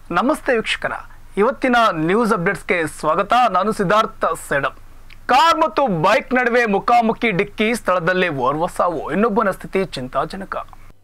ನಮಸ್ತೆ ವೀಕ್ಷಕರ ಇವತ್ತಿನ ನ್ಯೂಸ್ ಅಪ್ಡೇಟ್ಸ್ಗೆ ಸ್ವಾಗತ ನಾನು ಸಿದ್ಧಾರ್ಥ ಸೇಡಂ ಕಾರ್ ಮತ್ತು ಬೈಕ್ ನಡುವೆ ಮುಖಾಮುಖಿ ಡಿಕ್ಕಿ ಸ್ಥಳದಲ್ಲೇ ಓರ್ವ ಸಾವು ಇನ್ನೊಬ್ಬನ ಸ್ಥಿತಿ ಚಿಂತಾಜನಕ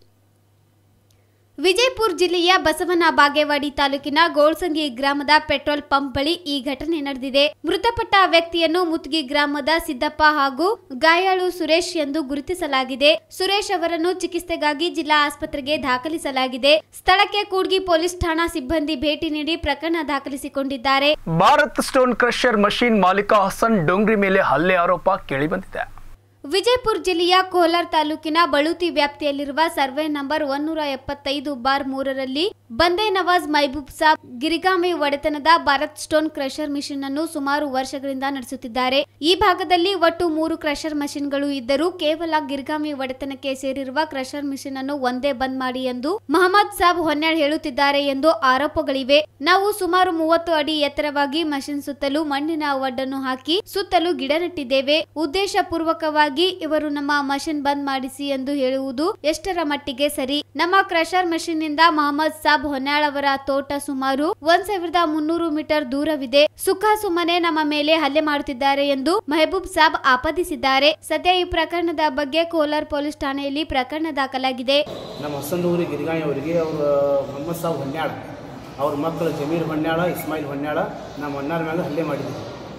ವಿಜಯಪುರ ಜಿಲ್ಲೆಯ ಬಸವನ ಬಾಗೇವಾಡಿ ತಾಲೂಕಿನ ಗೋಳ್ಸಂಗಿ ಗ್ರಾಮದ ಪೆಟ್ರೋಲ್ ಪಂಪ್ ಬಳಿ ಈ ಘಟನೆ ನಡೆದಿದೆ ಮೃತಪಟ್ಟ ವ್ಯಕ್ತಿಯನ್ನು ಮುತ್ಗಿ ಗ್ರಾಮದ ಸಿದ್ದಪ್ಪ ಹಾಗೂ ಗಾಯಾಳು ಸುರೇಶ್ ಎಂದು ಗುರುತಿಸಲಾಗಿದೆ ಸುರೇಶ್ ಅವರನ್ನು ಚಿಕಿತ್ಸೆಗಾಗಿ ಜಿಲ್ಲಾ ಆಸ್ಪತ್ರೆಗೆ ದಾಖಲಿಸಲಾಗಿದೆ ಸ್ಥಳಕ್ಕೆ ಕೂಡ್ಗಿ ಪೊಲೀಸ್ ಠಾಣಾ ಸಿಬ್ಬಂದಿ ಭೇಟಿ ನೀಡಿ ಪ್ರಕರಣ ದಾಖಲಿಸಿಕೊಂಡಿದ್ದಾರೆ ಭಾರತ್ ಸ್ಟೋನ್ ಕ್ರಷರ್ ಮಷೀನ್ ಮಾಲೀಕ ಹಸನ್ ಡೋಂಗ್ರಿ ಮೇಲೆ ಹಲ್ಲೆ ಆರೋಪ ಕೇಳಿಬಂದಿದೆ ವಿಜಯಪುರ ಜಿಲ್ಲೆಯ ಕೋಲಾರ ತಾಲೂಕಿನ ಬಳುತಿ ವ್ಯಾಪ್ತಿಯಲ್ಲಿರುವ ಸರ್ವೆ ನಂಬರ್ ಒನ್ನೂರ ಎಪ್ಪತ್ತೈದು ಬಾರ್ ಮೂರರಲ್ಲಿ ಬಂದೆ ನವಾಜ್ ಮೈಬೂಬ್ ಸಾಬ್ ಗಿರಿಗಾಮಿ ಒಡೆತನದ ಭಾರತ್ ಸ್ಟೋನ್ ಕ್ರಷರ್ ಮಿಷನ್ ಅನ್ನು ಸುಮಾರು ವರ್ಷಗಳಿಂದ ನಡೆಸುತ್ತಿದ್ದಾರೆ ಈ ಭಾಗದಲ್ಲಿ ಒಟ್ಟು ಮೂರು ಕ್ರಷರ್ ಮಷಿನ್ಗಳು ಇದ್ದರೂ ಕೇವಲ ಗಿರಿಗಾಮಿ ಒಡೆತನಕ್ಕೆ ಸೇರಿರುವ ಕ್ರಷರ್ ಮಿಷನ್ ಅನ್ನು ಒಂದೇ ಬಂದ್ ಮಾಡಿ ಎಂದು ಮಹಮ್ಮದ್ ಸಾಬ್ ಹೊನ್ಯಾಳ್ ಹೇಳುತ್ತಿದ್ದಾರೆ ಎಂದು ಆರೋಪಗಳಿವೆ ನಾವು ಸುಮಾರು ಮೂವತ್ತು ಅಡಿ ಎತ್ತರವಾಗಿ ಮಷಿನ್ ಸುತ್ತಲೂ ಮಣ್ಣಿನ ಒಡ್ಡನ್ನು ಹಾಕಿ ಸುತ್ತಲೂ ಗಿಡ ನೆಟ್ಟಿದ್ದೇವೆ ಉದ್ದೇಶ ಪೂರ್ವಕವಾಗಿ ಇವರು ನಮ್ಮ ಮಷಿನ್ ಬಂದ್ ಮಾಡಿಸಿ ಎಂದು ಹೇಳುವುದು ಎಷ್ಟರ ಮಟ್ಟಿಗೆ ಸರಿ ನಮ್ಮ ಕ್ರಷರ್ ಮಷಿನ್ ನಿಂದ ಮೊಹಮ್ಮದ್ ಸಾಬ್ ಹೊನ್ನಾಳ್ ಅವರ ತೋಟ ಸುಮಾರು ಒಂದ್ ಸಾವಿರದ ಮುನ್ನೂರು ಮೀಟರ್ ದೂರವಿದೆ ಸುಖ ಸುಮ್ಮನೆ ನಮ್ಮ ಮೇಲೆ ಹಲ್ಲೆ ಮಾಡುತ್ತಿದ್ದಾರೆ ಎಂದು ಮೆಹಬೂಬ್ ಸಾಬ್ ಆಪಾದಿಸಿದ್ದಾರೆ ಸದ್ಯ ಈ ಪ್ರಕರಣದ ಬಗ್ಗೆ ಕೋಲಾರ್ ಪೊಲೀಸ್ ಠಾಣೆಯಲ್ಲಿ ಪ್ರಕರಣ ದಾಖಲಾಗಿದೆ ನಮ್ಮ ಹಸಂದೂರಿ ಗಿರಿಗಾಯಿ ಅವರಿಗೆ ಅವರು ಮೊಹಮ್ಮದ್ ಸಾಬ್ ಹೊನ್ಯಾಳ ಅವ್ರ ಮಕ್ಕಳು ಜಮೀರ್ ಹೊನ್ಯಾಳ ಇಸ್ಮಾಯಿಲ್ ಹೊನ್ಯಾಳ ನಮ್ಮ ಅಣ್ಣಾರ ಮ್ಯಾಗ ಹಲ್ಲೆ ಮಾಡಿದ್ವಿ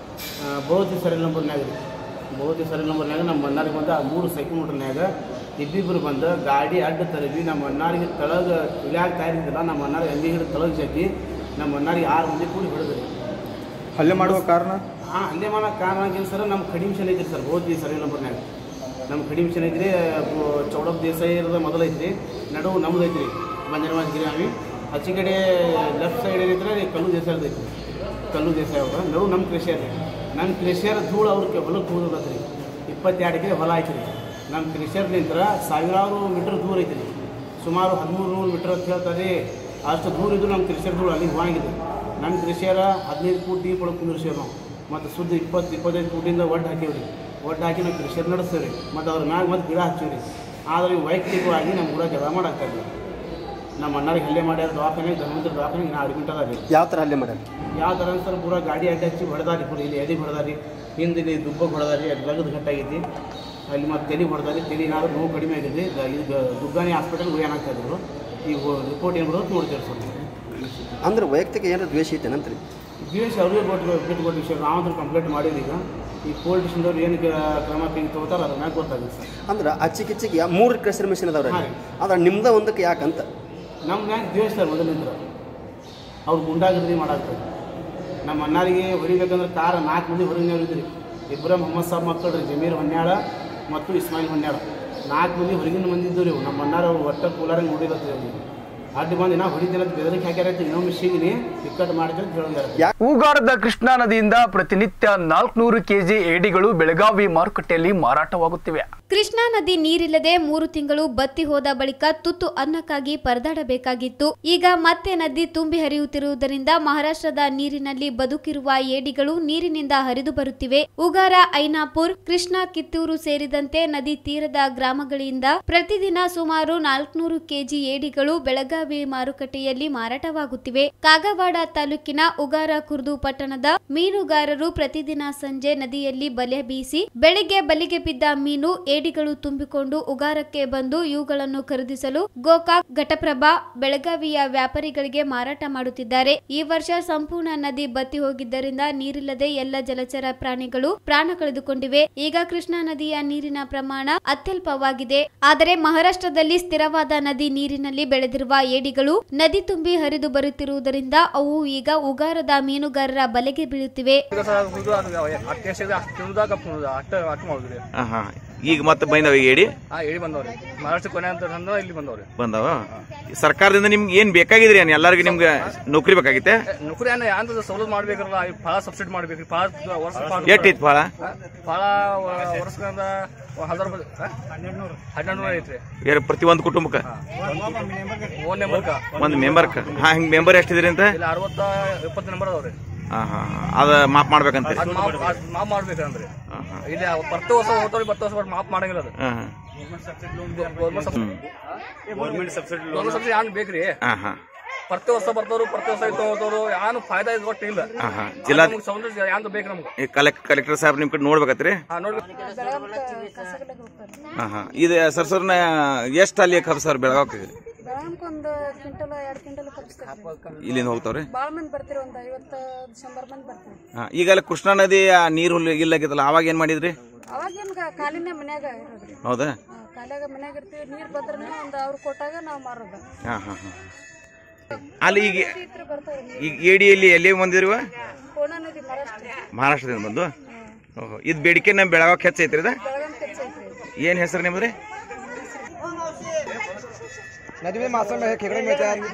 ಬಹುತಿ ಸರಿ ನಂಬರ್ನ್ಯಾಗ ರೀ ಬಹುತಿ ಸರಿ ನಂಬರ್ನ್ಯಾಗ ನಮ್ಮ ಅಣ್ಣಾರಿಗೆ ಬಂದು ಆ ಮೂರು ಸೈಕಲ್ ಮೋಟ್ರ್ನ್ಯಾಗ ಇಬ್ಬಿಬ್ಬರು ಬಂದು ಗಾಡಿ ಅಡ್ಡ ತರವಿ ನಮ್ಮ ಅಣ್ಣಾರಿಗೆ ತಳಗ ಇಳ್ಯಾಗ ತಯಾರಿದ್ದಿಲ್ಲ ನಮ್ಮ ಅಣ್ಣಾರಿಗೆ ಅಂಗಿ ಹಿಡಿದು ತಳಗ ಜಗ್ಗಿ ನಮ್ಮ ಅಣ್ಣಾರಿಗೆ ಆರು ಮಂದಿ ಕೂಡಿ ಹಿಡಿದ್ರಿ ಹಲ್ಲೆ ಮಾಡುವ ಕಾರಣ ಹಾಂ ಅಲ್ಲೇ ಮಾಡೋ ಕಾರಣ ಆಗಿಲ್ಲ ಸರ್ ನಮ್ಮ ಕಡಿಮೆ ಮಿಷನ್ ಐತ್ರಿ ಸರ್ ಬಹುತಿ ಸರಿ ನಂಬರ್ನ್ಯಾಗ ನಮ್ಮ ಕಡಿಮೆ ಮಿಷನ್ ಐತ್ರಿ ಬು- ಚೌಡಪ್ಪ ದೇಸಾಯಿ ಇರೋದು ಮೊದಲು ಐತ್ರಿ ನಡುವು ನಮ್ದು ಐತ್ರಿ ಬಂಜನವಾದ ಗಿರಿಯಾವಿ ಆಚೆ ಕಡೆ ಲೆಫ್ಟ್ ಸೈಡ್ ಏನೈತ್ರಿ ರೀ ಕಲ್ಲು ದೇಸಾಯಿ ಐತ್ರಿ ಕಲ್ಲು ದೇಸಾಯಿ ಅವರು ನಡುವು ನಮ್ಮ ಕೃಷಿಯರ್ ರೀ ನಮ್ಮ ಕೃಷಿಯರ್ ಧೂಳು ಅವ್ರಿಗೆ ಹೊಲಕ್ಕೆ ಹೋಗೋದತ್ರಿ ಇಪ್ಪತ್ತೆರಡು ಎಕರೆ ಹೊಲ ಐತ್ರಿ ನಮ್ಮ ಕೃಷಿಯರ್ ನಿಂತ್ರ ಸಾವಿರಾರು ಮೀಟ್ರ್ ದೂರ ಐತ್ರಿ ಸುಮಾರು ಹದಿಮೂರು ನೂರು ಮೀಟ್ರ್ ಅಂತ ಹೇಳ್ತಾರೆ ಅಷ್ಟು ದೂರ ಇದ್ದು ನಮ್ಮ ಕೃಷಿಯರ್ ಧೂಳು ಅಲ್ಲಿ ಹೋಗಿದೆ ನಮ್ಮ ಕೃಷಿಯರ ಹದಿನೈದು ಫೂಟ್ ಡೀಪ್ ಒಳಗೆ ಕುಂದಿರ್ಸೇವೆ ನಾವು ಮತ್ತು ಸುದ್ದ ಇಪ್ಪತ್ತು ಇಪ್ಪತ್ತೈದು ಫೂಟಿಂದ ಒಡ್ಡು ಹಾಕೀವಿ ರೀ ಒಡ್ಡು ಹಾಕಿ ನಾವು ಕೃಷಿಯರ್ ನಡೆಸ್ತೇವೆ ರೀ ಮತ್ತು ಅದ್ರ ಮ್ಯಾಗ ಮತ್ತೆ ಗಿಡ ಹಚ್ತೀವಿ ರೀ ಆದರೆ ಇವು ವೈಯಕ್ತಿಕವಾಗಿ ನಮ್ಮ ಊರಾಗ ಜಗಳ ಮಾಡಾಕ್ತಾ ಇಲ್ಲ ನಮ್ಮ ಅಣ್ಣರಿಗೆ ಹಲ್ಲೆ ಮಾಡ್ಯಾರ ದವಾಖಾನೆ ಧರ್ಮಂದ್ರ ದವಾಖಾನೆ ನಾ ಅಡ್ಮಿಟ್ ಅದ ರೀ ಯಾವ ಥರ ಹಲ್ಲೆ ಮಾಡ್ಯಾರ ಯಾವ ಥರ ಅಂತಾರೆ ಪೂರ ಗಾಡಿ ಅಡ್ಡ ಹಚ್ಚಿ ಹೊಡೆದಾರಿ ಪೂರ ಇಲ್ಲಿ ಎದೆ ಹೊಡೆದಾರಿ ಹಿಂದೆ ಇಲ್ಲಿ ದುಬ್ಬಗೆ ಹೊಡೆದಾರಿ ಅಲ್ಲಿ ಲಗದ ಗಟ್ಟಾಗೈತಿ ಅಲ್ಲಿ ಮತ್ತೆ ತಲೆ ಹೊಡೆದಾರಿ ತಲೆ ಏನಾದ್ರು ನೋವು ಕಡಿಮೆ ಆಗಿದೆ ಗ- ಇದು ಗ- ದುಗ್ಗಾನಿ ಹಾಸ್ಪಿಟಲ್ ಏನಾಗ್ತಾ ಇದ್ರು ಈಗ ರಿಪೋರ್ಟ್ ಏನು ಬರೋದು ನೋಡ್ತೀವಿ ಸರ್ ಅಂದ್ರೆ ವೈಯಕ್ತಿಕ ಏನಾರ ದ್ವೇಷ ಐತೇನಂತ್ರಿ ದಿವಸ ಅವ್ರಿಗೆ ಕೊಟ್ಟು ಬಿಟ್ಟುಕೊಟ್ಟು ವಿಷಯ ನಾವಂದ್ರೂ ಕಂಪ್ಲೇಂಟ್ ಮಾಡಿದ್ರಿ ಈಗ ಈ ಪೊಲೀಸ್ ಸ್ಟೇಷನ್ದವ್ರು ಏನು ಕ್ರಮ ತೆಗೆದು ತಗೋತಾರೆ ಅದ್ರ ಮ್ಯಾಗ ಗೊತ್ತಾಗುತ್ತೆ ಸರ್ ಅಂದ್ರೆ ಅಚ್ಚಿಕಿಚ್ಚಿಗೆ ಯಾ ಮೂರು ಕ್ರೆಸರ್ ಮಿಷನ್ ಅದಾವ್ರಿ ಹಾಂ. ಅದ್ರ ನಿಮ್ದ ಒಂದಕ್ಕೆ ಯಾಕಂತ ನಮ್ಮ ಮ್ಯಾಗ ದ್ವೇಷ ಸರ್ ಮೊದಲಿಂದ ಅವ್ರು ಗುಂಡಾಗಿರ್ದಿ ಮಾಡಾಕ್ತಾರೆ ನಮ್ಮ ಅಣ್ಣಾರಿಗೆ ಹೊಡಿಬೇಕಂದ್ರೆ ಕಾರ ನಾಲ್ಕು ಮಂದಿ ಹೊರಗಿನ ಇದ್ರಿ ಇಬ್ಬರ ಮೊಹಮ್ಮದ್ ಸಾಬ್ ಮಕ್ಕಳು ರೀ ಜಮೀರ್ ಹೊನ್ಯಾಳ ಮತ್ತು ಇಸ್ಮಾಯಿಲ್ ಹೊನ್ಯಾಳ ನಾಲ್ಕು ಮಂದಿ ಹೊರಗಿನ ಮಂದಿ ಇದ್ದು ರೀ ನಮ್ಮ ಅಣ್ಣಾರ ಅವ್ರು ಒಟ್ಟ ಕೂಲಾರಂಗೆ ಹೊಡಿಲತ್ತೀವಿ ಅವ್ರಿಗೆ ಅಡ್ಡಿ ಬಂದು ನಾ ಹೊಡಿತಿಲ್ಲ ಬೆದರಿಕೆ ಹಾಕ್ಯಾರ ಇನ್ನೊಮ್ಮೆ ಸಿಗಿನಿ ಇಕ್ಕಟ್ಟು ಮಾಡಿದ್ರೆ ಅಂತ ಹೇಳಿದಾರೆ ಹೂಗಾರದ ಕೃಷ್ಣಾ ನದಿಯಿಂದ ಪ್ರತಿನಿತ್ಯ ನಾಲ್ಕುನೂರು ಕೆಜಿ ಏಡಿಗಳು ಬೆಳಗಾವಿ ಮಾರುಕಟ್ಟೆಯಲ್ಲಿ ಮಾರಾಟವಾಗುತ್ತಿವೆ ಕೃಷ್ಣಾ ನದಿ ನೀರಿಲ್ಲದೆ ಮೂರು ತಿಂಗಳು ಬತ್ತಿ ಹೋದ ಬಳಿಕ ತುತ್ತು ಅನ್ನಕ್ಕಾಗಿ ಪರದಾಡಬೇಕಾಗಿತ್ತು ಈಗ ಮತ್ತೆ ನದಿ ತುಂಬಿ ಹರಿಯುತ್ತಿರುವುದರಿಂದ ಮಹಾರಾಷ್ಟ್ರದ ನೀರಿನಲ್ಲಿ ಬದುಕಿರುವ ಏಡಿಗಳು ನೀರಿನಿಂದ ಹರಿದು ಬರುತ್ತಿವೆ ಉಗಾರ ಐನಾಪುರ್ ಕೃಷ್ಣಾ ಕಿತ್ತೂರು ಸೇರಿದಂತೆ ನದಿ ತೀರದ ಗ್ರಾಮಗಳಿಂದ ಪ್ರತಿದಿನ ಸುಮಾರು ನಾಲ್ಕುನೂರು ಕೆಜಿ ಏಡಿಗಳು ಬೆಳಗಾವಿ ಮಾರುಕಟ್ಟೆಯಲ್ಲಿ ಮಾರಾಟವಾಗುತ್ತಿವೆ ಕಾಗವಾಡ ತಾಲೂಕಿನ ಉಗಾರ ಕುರ್ದು ಪಟ್ಟಣದ ಮೀನುಗಾರರು ಪ್ರತಿದಿನ ಸಂಜೆ ನದಿಯಲ್ಲಿ ಬಲೆ ಬೀಸಿ ಬೆಳಿಗ್ಗೆ ಬಲಿಗೆ ಬಿದ್ದ ಮೀನು ಏಡಿಗಳು ತುಂಬಿಕೊಂಡು ಉಗಾರಕ್ಕೆ ಬಂದು ಇವುಗಳನ್ನು ಖರೀದಿಸಲು ಗೋಕಾಕ್ ಘಟಪ್ರಭಾ ಬೆಳಗಾವಿಯ ವ್ಯಾಪಾರಿಗಳಿಗೆ ಮಾರಾಟ ಮಾಡುತ್ತಿದ್ದಾರೆ ಈ ವರ್ಷ ಸಂಪೂರ್ಣ ನದಿ ಬತ್ತಿ ಹೋಗಿದ್ದರಿಂದ ನೀರಿಲ್ಲದೆ ಎಲ್ಲ ಜಲಚರ ಪ್ರಾಣಿಗಳು ಪ್ರಾಣ ಕಳೆದುಕೊಂಡಿವೆ ಈಗ ಕೃಷ್ಣಾ ನದಿಯ ನೀರಿನ ಪ್ರಮಾಣ ಅತ್ಯಲ್ಪವಾಗಿದೆ ಆದರೆ ಮಹಾರಾಷ್ಟ್ರದಲ್ಲಿ ಸ್ಥಿರವಾದ ನದಿ ನೀರಿನಲ್ಲಿ ಬೆಳೆದಿರುವ ಏಡಿಗಳು ನದಿ ತುಂಬಿ ಹರಿದು ಬರುತ್ತಿರುವುದರಿಂದ ಅವು ಈಗ ಉಗಾರದ ಮೀನುಗಾರರ ಬಲೆಗೆ ಬೀಳುತ್ತಿವೆ ತಿನ್ನುದಾಗ ಅಟ್ಟ ಅಟ್ಟ ಮಾಡುದ್ರಿ ಹಾಂ ಹಾಂ ಈಗ ಮತ್ತೆ ಬಂದವ ಏಡಿ ಹಾ ಹೇಳಿ ಬಂದವ್ರಿ ಮಹಾರಾಷ್ಟ್ರ ಕೊನೆ ಅಂತ ಅಂದ್ರ ಇಲ್ಲಿ ಬಂದವ್ರಿ ಬಂದವ ಸರ್ಕಾರದಿಂದ ನಿಮ್ಗೆ ಏನ್ ಬೇಕಾಗಿದ್ರಿ ಏನ್ ಎಲ್ಲರಿಗೂ ನಿಮ್ಗೆ ನೌಕರಿ ಬೇಕಾಗಿತ್ತೆ ಏ, ನೌಕರಿ ಏನ ಯಾಂತ ಸವಲತ್ತು ಮಾಡ್ಬೇಕಲ್ಲ ಈ ಫಾಳ ಸಬ್ಸಿಡಿ ಮಾಡ್ಬೇಕ್ರಿ ಫಾಳ ವರ್ಷ ಎಷ್ಟ್ ಐತಿ ಫಾಳ ಫಾಳ ವರ್ಷದಿಂದ ಹଜାର ರೂಪಾಯಿ ಹನ್ನೆರಡು ನೂರ ಐತ್ರಿ ಏನ್ ಪ್ರತಿ ಒಂದು ಕುಟುಂಬಕ್ಕೆ ಓನ್ ನಂಬರ್ಕ ಒಂದು ಮೆಂಬರ್ಕ ಹಾ ಹಿಂಗ್ ಮೆಂಬರ್ ಎಷ್ಟಿದ್ರಿ ಅಂತ ಇಲ್ಲ ಅರವತ್ತ ಎಪ್ಪತ್ತು ನಂಬರ್ ಅದಾವ್ರಿ ಹಾ ಹಾ ಅದ ಮಾಪ್ ಮಾಡ್ಬೇಕಂತ ಅದ್ ಮಾಪ್ ಅದ್ ಮಾಪ್ ಮಾಡ್ಬೇಕಂದ್ರಿ ಹಾ ಹಾ ಇಲ್ಲಿ ಬರ್ತ ವರ್ಷ ಹೋಗ್ತಾವ್ರಿ ಬರ್ತ ವರ್ಷ ಮಾಪ್ ಮಾಡಂಗಿಲ್ಲ ಅದು ಹಾ ಹಾ ಗೌರ್ಮೆಂಟ್ ಸಬ್ಸಿಡಿ ಗೌರ್ಮೆಂಟ್ ಸಬ್ಸಿಡಿ ಏನ್ ಬೇಕ್ರಿ ಹಾ ಹಾ ಪ್ರತಿ ವರ್ಷ ಬರ್ತಾವ್ರು ಪ್ರತಿ ವರ್ಷ ತಗೋತವ್ರು ಯಾನು ಫಾಯ್ದಾ ಇದು ಒಟ್ಟು ಇಲ್ಲ ಹಾ ಹಾ ಜಿಲ್ಲಾ ನಮ್ಗೆ ಸೌಂದರ್ಯ ಯಾಂದು ಬೇಕು ನಮ್ಗೆ ಕಲೆಕ್ಟ್ ಕಲೆಕ್ಟರ್ ಸಾಹೇಬ್ ನಿಮ್ ಕಡೆ ನೋಡ್ಬೇಕತ್ರಿ ಹಾ ನೋಡಿ ಹಾ ಹಾ ಇದು ಸರ್ ಸರ್ನ ಎಷ್ಟು ಅಲ್ಲಿ ಕಪ್ ಸರ್ ಬೆಳಗಾವ್ಕ ಬೆಳಗಾಂಕ್ ಒಂದು ಕ್ವಿಂಟಲ್ ಎರಡು ಕ್ವಿಂಟಲ್ ಕಳಿಸ್ತೀವಿ ಇಲ್ಲಿಂದ ಹೋಗ್ತಾವ್ರಿ ಭಾಳ ಮಂದಿ ಬರ್ತೀರಿ ಒಂದು ಐವತ್ತು ಶಂಬರ್ ಮಂದಿ ಬರ್ತೀವಿ ಹಾ ಈಗ ಅಲ್ಲಿ ಕೃಷ್ಣಾ ನದಿ ಆ ನೀರು ಹುಲ್ಲು ಇಲ್ಲಾಗಿತ್ತಲ್ಲ ಅವಾಗ ಏನ್ ಮಾಡಿದ್ರಿ ಅವಾಗೇನು ಕಾಲಿನೇ ಮನ್ಯಾಗ ಇರೋದ್ರಿ ಹೌದಾ ಆ, ಕಾಲ್ಯಾಗ ಮನ್ಯಾಗ ಇರ್ತೀವಿ ನೀರು ಬಂದ್ರೆ ಒಂದು ಅವ್ರು ಕೊಟ್ಟಾಗ ನಾವು ಮಾರೋದು ಹಾ ಹಾ ಹಾ ಅಲ್ಲಿ ಈಗ ಇತ್ರ ಬರ್ತಾವೆ ಈಗ ಏಡಿಯಲ್ಲಿ ಎಲ್ಲಿ ಬಂದಿರುವ ಕೋಣ ನದಿ ಮಹಾರಾಷ್ಟ್ರ ಮಹಾರಾಷ್ಟ್ರದಿಂದ ಬಂದು ಓಹೋ ಇದು ಬೇಡಿಕೆ ನಮ್ಮ ಬೆಳಗಾವ್ ಹೆಚ್ಚೈತ್ರಿ ಇದ ಬೆಳಗಾಂ ಹೆಚ್ಚೈತ್ರಿ ಏನ್ ಹೆಸರು ನಿಮ್ದ್ರಿ नदी में मासा में खेकड़े मिलते हैं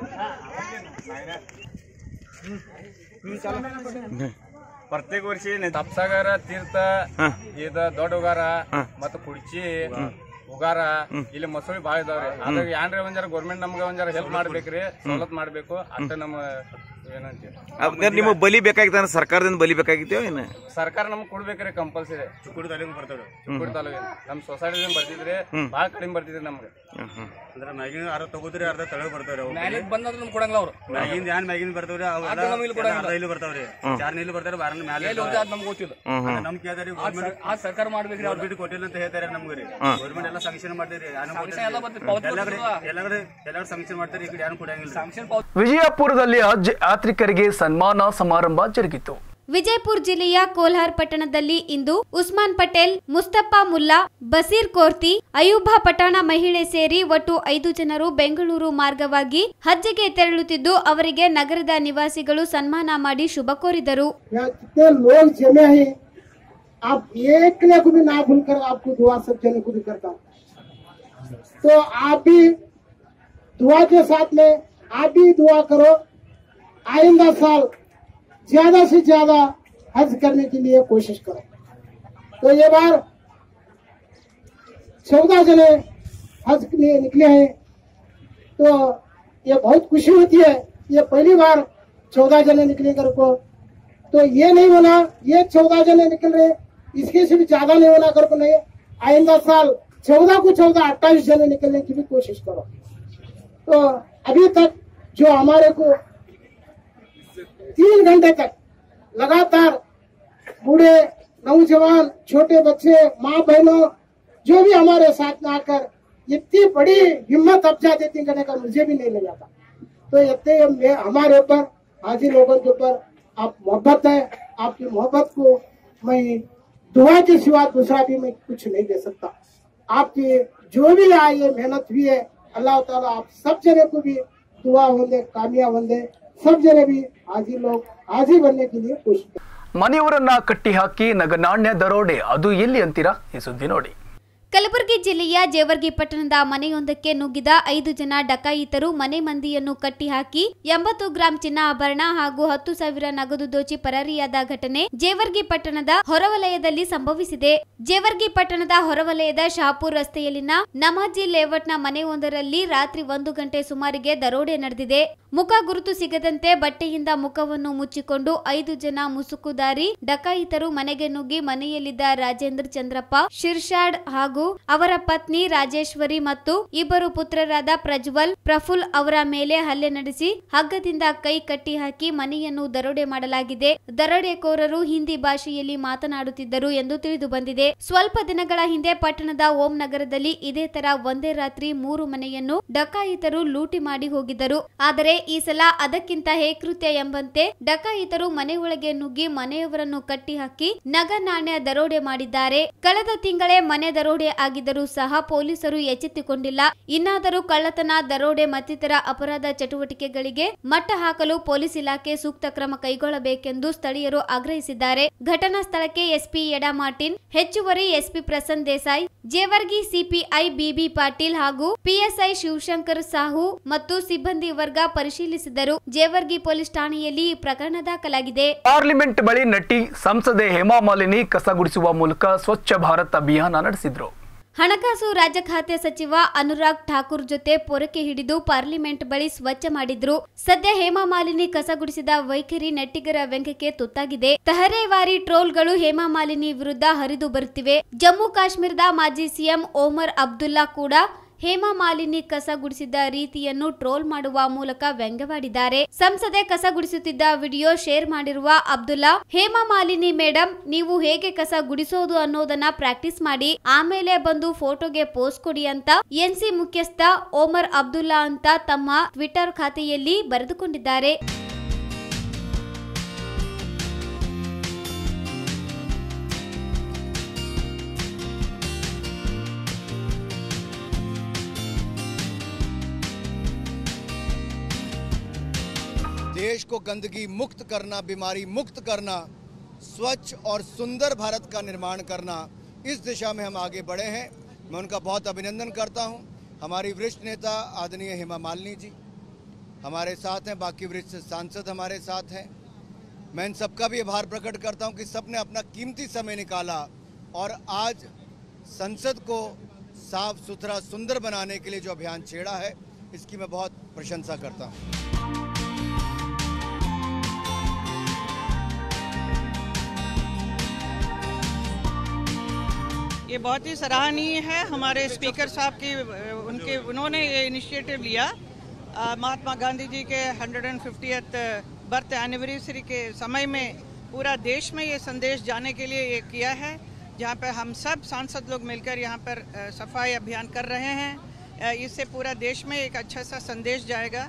ಪ್ರತ್ಯೇಕ ವರ್ಷ ತಪ್ಸಾಗಾರ ತೀರ್ಥ ಇದ ದೊಡ್ಡ ಉಗಾರ ಮತ್ತ ಕುಡ್ಚಿ ಉಗಾರ ಇಲ್ಲಿ ಮಸೂಳಿ ಬಾಳ ಇದಾವ್ರಿ ಅದಾಗ ಏನ್ರಿ ಒಂದ್ ಜರ ಗೌರ್ಮೆಂಟ್ ನಮ್ಗ ಒಂದ್ ಜರ ಹೆಲ್ಪ್ ಮಾಡ್ಬೇಕ್ರಿ ಸವಲತ್ ಮಾಡ್ಬೇಕು ಅಷ್ಟ ನಮ್ಮ ಏನಂತೀವಿ ಅದ್ ನಿಮಗೆ ಬಲಿ ಬೇಕಾಗಿತ್ತ ಸರ್ಕಾರದಿಂದ ಬಲಿ ಬೇಕಾಗಿತ್ತೋ ಏನು ಸರ್ಕಾರ ನಮ್ಗ್ ಕೊಡ್ಬೇಕ್ರಿ ಕಂಪಲ್ಸರಿ ಚುಕ್ಕುಡಿ ತಾಲೂಕು ಬರ್ತಾವ್ರಿ ಚುಕ್ಕುಡಿ ತಾಲೂಕು ನಮ್ ಸೊಸೈಟಿದಿಂದ ಬರ್ತಿದ್ರಿ ಬಾಳ ಕಡಿಮೆ ಬರ್ತಿದ್ರಿ ನಮ್ಗೆ ಅಂದ್ರೆ ಮ್ಯಾಗಿನ ಅರ್ಧ ತಗೋದ್ರಿ ಅರ್ಧ ತಳಗ್ ಬರ್ತಾವ್ರಿ ಅವು ಮ್ಯಾಲಿಗ್ ಬಂದ್ರೆ ನಮ್ಗೆ ಕೊಡಂಗಿಲ್ಲ ಅವ್ರು ಮ್ಯಾಗಿಂದ ಏನ್ ಮ್ಯಾಗಿಂದ ಬರ್ತಾವ್ರಿ ಅವು ಅದು ನಮ್ಗೆ ಇಲ್ಲಿ ಕೊಡಂಗಿಲ್ಲ. ಅರ್ಧ ಇಲ್ಲಿ ಬರ್ತಾವ್ರಿ ಚಾರ್ ನೀಲಿ ಬರ್ತಾರ ಬಾರನ ಮ್ಯಾಲೆ ಎಲ್ಲಿ ಹೋಗ್ತದೆ ಅದ್ ನಮ್ಗೆ ಗೊತ್ತಿಲ್ಲ ನಮ್ ಕೇಳ್ದಾರಿ ಆ ಸರ್ಕಾರ ಮಾಡ್ಬೇಕ್ರಿ ಅವ್ರು ಗೌರ್ಮೆಂಟ್ ಕೊಟ್ಟಿಲ್ಲ ಅಂತ ಹೇಳ್ತಾರೆ ನಮ್ಗೆ ರೀ ಗೌರ್ಮೆಂಟ್ ಎಲ್ಲ ಸಂಕ್ಷನ್ ಮಾಡ್ತೀರಿ ಯಾರು Sanction ಎಲ್ಲ ಬರ್ತೀರಿ, ಪಾವತಿ ಎಲ್ಲ ಕಡೆ ಬರ್ತೀರಲ್ಲ? ಎಲ್ಲ ಕಡೆ ಎಲ್ಲರೂ ಸಂಕ್ಷನ್ ಮಾಡ್ತಾರೆ ಈ ಕಡೆ ಯಾರು ಕೊಡಂಗಿಲ್ಲ sanction ಪಾವತಿ ವಿಜಯಪುರದಲ್ಲಿ ಹಜ್ ಯಾತ್ರಿಕರಿಗೆ ಸನ್ಮಾನ ಸಮಾರಂಭ ಜರುಗಿತು ವಿಜಯಪುರ ಜಿಲ್ಲೆಯ ಕೋಲ್ಹಾರ್ ಪಟ್ಟಣದಲ್ಲಿ ಇಂದು ಉಸ್ಮಾನ್ ಪಟೇಲ್ ಮುಸ್ತಫಾ ಮುಲ್ಲಾ ಬಸೀರ್ ಕೋರ್ತಿ ಅಯೂಬಾ ಪಠಾಣ ಮಹಿಳೆ ಸೇರಿ ಒಟ್ಟು ಐದು ಜನರು ಬೆಂಗಳೂರು ಮಾರ್ಗವಾಗಿ ಹಜ್ಜಿಗೆ ತೆರಳುತ್ತಿದ್ದು ಅವರಿಗೆ ನಗರದ ನಿವಾಸಿಗಳು ಸನ್ಮಾನ ಮಾಡಿ ಶುಭ ಕೋರಿದರು यहाँ कितने लोग जमे हैं आप एक ने को भी ना भूलकर आपको दुआ सब जने को भी करता हूं। तो आप भी दुआ के साथ में आप भी दुआ करो आइंदा साल ज्यादा से ज्यादा हज करने के लिए कोशिश करो तो ये बार चौदह जने हज के लिए निकले हैं तो ये बहुत खुशी होती है ये पहली बार चौदह जने निकले कर को तो ये नहीं होना ये चौदह जने निकल रहे इसके से भी ज्यादा नहीं होना कर को नहीं आइंदा साल चौदह को चौदह अट्ठाईस जने निकलने की भी कोशिश करो तो अभी तक जो हमारे को तीन घंटे तक लगातार बूढ़े नौजवान छोटे बच्चे माँ बहनों जो भी हमारे साथ में आकर इतनी बड़ी हिम्मत अफजा देती करने का मुझे भी नहीं लगा था तो इतने में हमारे ऊपर हाजी लोगों के ऊपर आप मोहब्बत है आपकी मोहब्बत को मैं दुआ के सिवा दूसरा भी मैं कुछ नहीं दे सकता आपकी जो भी यहाँ ये मेहनत हुई है अल्लाह ताला आप सब जने को भी दुआ होंगे कामयाब होंगे सब जने भी हाजी लोग हाजी बनने के लिए कोशिश करें ಮನೆಯವರನ್ನ ಕಟ್ಟಿ ಹಾಕಿ ನಗನಾಣ್ಯ ದರೋಡೆ ಅದು ಎಲ್ಲಿ ಅಂತೀರಾ ಈ ಸುದ್ದಿ ನೋಡಿ ಕಲಬುರಗಿ ಜಿಲ್ಲೆಯ ಜೇವರ್ಗಿ ಪಟ್ಟಣದ ಮನೆಯೊಂದಕ್ಕೆ ನುಗ್ಗಿದ ಐದು ಜನ ಡಕಾಯಿತರು ಮನೆ ಮಂದಿಯನ್ನು ಕಟ್ಟಿ ಹಾಕಿ ಎಂಬತ್ತು ಗ್ರಾಂ ಚಿನ್ನ ಆಭರಣ ಹಾಗೂ ಹತ್ತು ಸಾವಿರ ನಗದು ದೋಚಿ ಪರಾರಿಯಾದ ಘಟನೆ ಜೇವರ್ಗಿ ಪಟ್ಟಣದ ಹೊರವಲಯದಲ್ಲಿ ಸಂಭವಿಸಿದೆ ಜೇವರ್ಗಿ ಪಟ್ಟಣದ ಹೊರವಲಯದ ಶಹಾಪುರ್ ರಸ್ತೆಯಲ್ಲಿನ ನಮಾಜಿ ಲೇಔಟ್ನ ಮನೆಯೊಂದರಲ್ಲಿ ರಾತ್ರಿ ಒಂದು ಗಂಟೆ ಸುಮಾರಿಗೆ ದರೋಡೆ ನಡೆದಿದೆ ಮುಖ ಗುರುತು ಸಿಗದಂತೆ ಬಟ್ಟೆಯಿಂದ ಮುಖವನ್ನು ಮುಚ್ಚಿಕೊಂಡು ಐದು ಜನ ಮುಸುಕುದಾರಿ ಡಕಾಯಿತರು ಮನೆಗೆ ನುಗ್ಗಿ ಮನೆಯಲ್ಲಿದ್ದ ರಾಜೇಂದ್ರ ಚಂದ್ರಪ್ಪ ಶಿರ್ಷಾಡ್ ಹಾಗೂ ಅವರ ಪತ್ನಿ ರಾಜೇಶ್ವರಿ ಮತ್ತು ಇಬ್ಬರು ಪುತ್ರರಾದ ಪ್ರಜ್ವಲ್ ಪ್ರಫುಲ್ ಅವರ ಮೇಲೆ ಹಲ್ಲೆ ನಡೆಸಿ ಹಗ್ಗದಿಂದ ಕೈ ಕಟ್ಟಿ ಹಾಕಿ ಮನೆಯನ್ನು ದರೋಡೆ ಮಾಡಲಾಗಿದೆ ದರೋಡೆಕೋರರು ಹಿಂದಿ ಭಾಷೆಯಲ್ಲಿ ಮಾತನಾಡುತ್ತಿದ್ದರು ಎಂದು ತಿಳಿದು ಬಂದಿದೆ ಸ್ವಲ್ಪ ದಿನಗಳ ಹಿಂದೆ ಪಟ್ಟಣದ ಓಂ ನಗರದಲ್ಲಿ ಇದೇ ತರ ಒಂದೇ ರಾತ್ರಿ ಮೂರು ಮನೆಯನ್ನು ಡಕಾಯಿತರು ಲೂಟಿ ಮಾಡಿ ಹೋಗಿದ್ದರು ಆದರೆ ಈ ಸಲ ಅದಕ್ಕಿಂತ ಹೇಕೃತ್ಯ ಎಂಬಂತೆ ಡಕಾಯಿತರು ಮನೆ ಒಳಗೆ ನುಗ್ಗಿ ಮನೆಯವರನ್ನು ಕಟ್ಟಿ ಹಾಕಿ ನಗ ನಾಣ್ಯ ದರೋಡೆ ಮಾಡಿದ್ದಾರೆ ಕಳೆದ ತಿಂಗಳೇ ಮನೆ ದರೋಡೆ ಆಗಿದ್ದರೂ ಸಹ ಪೊಲೀಸರು ಎಚ್ಚೆತ್ತುಕೊಂಡಿಲ್ಲ ಇನ್ನಾದರೂ ಕಳ್ಳತನ ದರೋಡೆ ಮತ್ತಿತರ ಅಪರಾಧ ಚಟುವಟಿಕೆಗಳಿಗೆ ಮಟ್ಟ ಹಾಕಲು ಪೊಲೀಸ್ ಇಲಾಖೆ ಸೂಕ್ತ ಕ್ರಮ ಕೈಗೊಳ್ಳಬೇಕೆಂದು ಸ್ಥಳೀಯರು ಆಗ್ರಹಿಸಿದ್ದಾರೆ ಘಟನಾ ಸ್ಥಳಕ್ಕೆ ಎಸ್ಪಿ ಎಡಾ ಮಾರ್ಟಿನ್ ಹೆಚ್ಚುವರಿ SP Prasanna Desai Jevargi CPI B B Patil ಹಾಗೂ ಪಿಎಸ್ಐ ಶಿವಶಂಕರ್ ಸಾಹು ಮತ್ತು ಸಿಬ್ಬಂದಿ ವರ್ಗ ಪರಿಶೀಲಿಸಿದರು ಜೇವರ್ಗಿ ಪೊಲೀಸ್ ಠಾಣೆಯಲ್ಲಿ ಈ ಪ್ರಕರಣ ದಾಖಲಾಗಿದೆ ಪಾರ್ಲಿಮೆಂಟ್ ಬಳಿ ನಟಿ ಸಂಸದೆ ಹೇಮಾ ಮಾಲಿನಿ ಕಸ ಗುಡಿಸುವ ಮೂಲಕ ಸ್ವಚ್ಛ ಭಾರತ್ ಅಭಿಯಾನ ನಡೆಸಿದ್ರು ಹಣಕಾಸು ರಾಜ್ಯ ಖಾತೆ ಸಚಿವ ಅನುರಾಗ್ ಠಾಕೂರ್ ಜೊತೆ ಪೊರಕೆ ಹಿಡಿದು ಪಾರ್ಲಿಮೆಂಟ್ ಬಳಿ ಸ್ವಚ್ಛ ಮಾಡಿದ್ರು ಸದ್ಯ ಹೇಮಾ ಮಾಲಿನಿ ಕಸ ಗುಡಿಸಿದ ವೈಖರಿ ನೆಟ್ಟಿಗರ ವ್ಯಂಗ್ಯಕ್ಕೆ ತುತ್ತಾಗಿದೆ ತಹರೇವಾರಿ ಟ್ರೋಲ್ಗಳು ಹೇಮಾ ಮಾಲಿನಿ ವಿರುದ್ಧ ಹರಿದು ಬರುತ್ತಿವೆ ಜಮ್ಮು ಕಾಶ್ಮೀರದ ಮಾಜಿ ಸಿಎಂ ಓಮರ್ ಅಬ್ದುಲ್ಲಾ ಕೂಡ ಹೇಮಾ ಮಾಲಿನಿ ಕಸ ಗುಡಿಸಿದ್ದ ರೀತಿಯನ್ನು ಟ್ರೋಲ್ ಮಾಡುವ ಮೂಲಕ ವ್ಯಂಗ್ಯವಾಡಿದ್ದಾರೆ ಸಂಸದೆ ಕಸ ಗುಡಿಸುತ್ತಿದ್ದ ವಿಡಿಯೋ ಶೇರ್ ಮಾಡಿರುವ ಅಬ್ದುಲ್ಲಾ ಹೇಮಾ ಮಾಲಿನಿ ಮೇಡಮ್ ನೀವು ಹೇಗೆ ಕಸ ಗುಡಿಸೋದು ಅನ್ನೋದನ್ನ ಪ್ರಾಕ್ಟೀಸ್ ಮಾಡಿ ಆಮೇಲೆ ಬಂದು ಫೋಟೋಗೆ ಪೋಸ್ಟ್ ಕೊಡಿ ಅಂತ ಎನ್ಸಿ ಮುಖ್ಯಸ್ಥ ಓಮರ್ ಅಬ್ದುಲ್ಲಾ ಅಂತ ತಮ್ಮ ಟ್ವಿಟರ್ ಖಾತೆಯಲ್ಲಿ ಬರೆದುಕೊಂಡಿದ್ದಾರೆ देश को गंदगी मुक्त करना बीमारी मुक्त करना स्वच्छ और सुंदर भारत का निर्माण करना इस दिशा में हम आगे बढ़े हैं मैं उनका बहुत अभिनंदन करता हूं हमारी वरिष्ठ नेता आदरणीय हेमा मालिनी जी हमारे साथ हैं बाकी वरिष्ठ सांसद हमारे साथ हैं मैं इन सबका भी आभार प्रकट करता हूं कि सबने अपना कीमती समय निकाला और आज संसद को साफ सुथरा सुंदर बनाने के लिए जो अभियान छेड़ा है इसकी मैं बहुत प्रशंसा करता हूं ये बहुत ही सराहनीय है हमारे स्पीकर साहब की अ, उनके उन्होंने ये इनिशिएटिव लिया अ, महात्मा गांधी जी के 150th बर्थ एनिवर्सरी के समय में पूरा देश में ये संदेश जाने के लिए ये किया है जहाँ पर हम सब सांसद लोग मिलकर यहाँ पर अ, सफाई अभियान कर रहे हैं अ, इससे पूरा देश में एक अच्छा सा संदेश जाएगा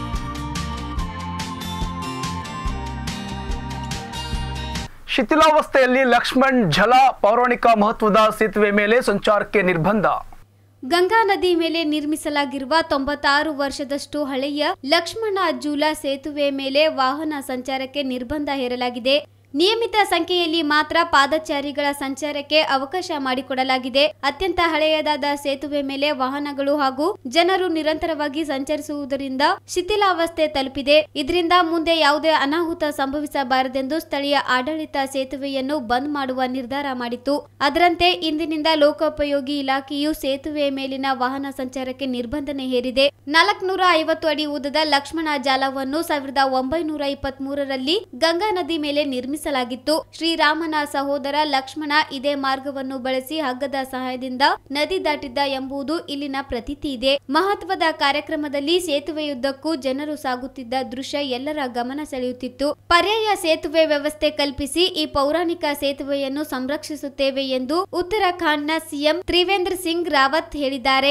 ಶಿಥಿಲಾವಸ್ಥೆಯಲ್ಲಿ ಲಕ್ಷ್ಮಣ್ ಝಲ ಪೌರಾಣಿಕ ಮಹತ್ವದ ಸೇತುವೆ ಮೇಲೆ ಸಂಚಾರಕ್ಕೆ ನಿರ್ಬಂಧ ಗಂಗಾ ನದಿ ಮೇಲೆ ನಿರ್ಮಿಸಲಾಗಿರುವ ತೊಂಬತ್ತಾರು ವರ್ಷದಷ್ಟು ಹಳೆಯ ಲಕ್ಷ್ಮಣ ಜೂಲ ಸೇತುವೆ ಮೇಲೆ ವಾಹನ ಸಂಚಾರಕ್ಕೆ ನಿರ್ಬಂಧ ಹೇರಲಾಗಿದೆ ನಿಯಮಿತ ಸಂಖ್ಯೆಯಲ್ಲಿ ಮಾತ್ರ ಪಾದಚಾರಿಗಳ ಸಂಚಾರಕ್ಕೆ ಅವಕಾಶ ಮಾಡಿಕೊಡಲಾಗಿದೆ ಅತ್ಯಂತ ಹಳೆಯದಾದ ಸೇತುವೆ ಮೇಲೆ ವಾಹನಗಳು ಹಾಗೂ ಜನರು ನಿರಂತರವಾಗಿ ಸಂಚರಿಸುವುದರಿಂದ ಶಿಥಿಲಾವಸ್ಥೆ ತಲುಪಿದೆ ಇದರಿಂದ ಮುಂದೆ ಯಾವುದೇ ಅನಾಹುತ ಸಂಭವಿಸಬಾರದೆಂದು ಸ್ಥಳೀಯ ಆಡಳಿತ ಸೇತುವೆಯನ್ನು ಬಂದ್ ಮಾಡುವ ನಿರ್ಧಾರ ಮಾಡಿತ್ತು ಅದರಂತೆ ಇಂದಿನಿಂದ ಲೋಕೋಪಯೋಗಿ ಇಲಾಖೆಯು ಸೇತುವೆ ಮೇಲಿನ ವಾಹನ ಸಂಚಾರಕ್ಕೆ ನಿರ್ಬಂಧನೆ ಹೇರಿದೆ ನಾಲ್ಕನೂರ ಐವತ್ತು ಅಡಿ ಉದ್ದದ ಲಕ್ಷ್ಮಣ ಜಾಲವನ್ನು ಸಾವಿರದ ಒಂಬೈನೂರ ಇಪ್ಪತ್ತ್ ಮೂರರಲ್ಲಿ ಗಂಗಾ ನದಿ ಮೇಲೆ ನಿರ್ಮಿಸಲಾಗಿತ್ತು ಶ್ರೀರಾಮನ ಸಹೋದರ ಲಕ್ಷ್ಮಣ ಇದೇ ಮಾರ್ಗವನ್ನು ಬಳಸಿ ಹಗ್ಗದ ಸಹಾಯದಿಂದ ನದಿ ದಾಟಿದ್ದ ಎಂಬುದು ಇಲ್ಲಿನ ಪ್ರತೀತಿ ಇದೆ ಮಹತ್ವದ ಕಾರ್ಯಕ್ರಮದಲ್ಲಿ ಸೇತುವೆಯುದ್ದಕ್ಕೂ ಜನರು ಸಾಗುತ್ತಿದ್ದ ದೃಶ್ಯ ಎಲ್ಲರ ಗಮನ ಸೆಳೆಯುತ್ತಿತ್ತು ಪರ್ಯಾಯ ಸೇತುವೆ ವ್ಯವಸ್ಥೆ ಕಲ್ಪಿಸಿ ಈ ಪೌರಾಣಿಕ ಸೇತುವೆಯನ್ನು ಸಂರಕ್ಷಿಸುತ್ತೇವೆ ಎಂದು ಉತ್ತರಾಖಂಡ್ನ ಸಿಎಂ ತ್ರಿವೇಂದ್ರ ಸಿಂಗ್ ರಾವತ್ ಹೇಳಿದ್ದಾರೆ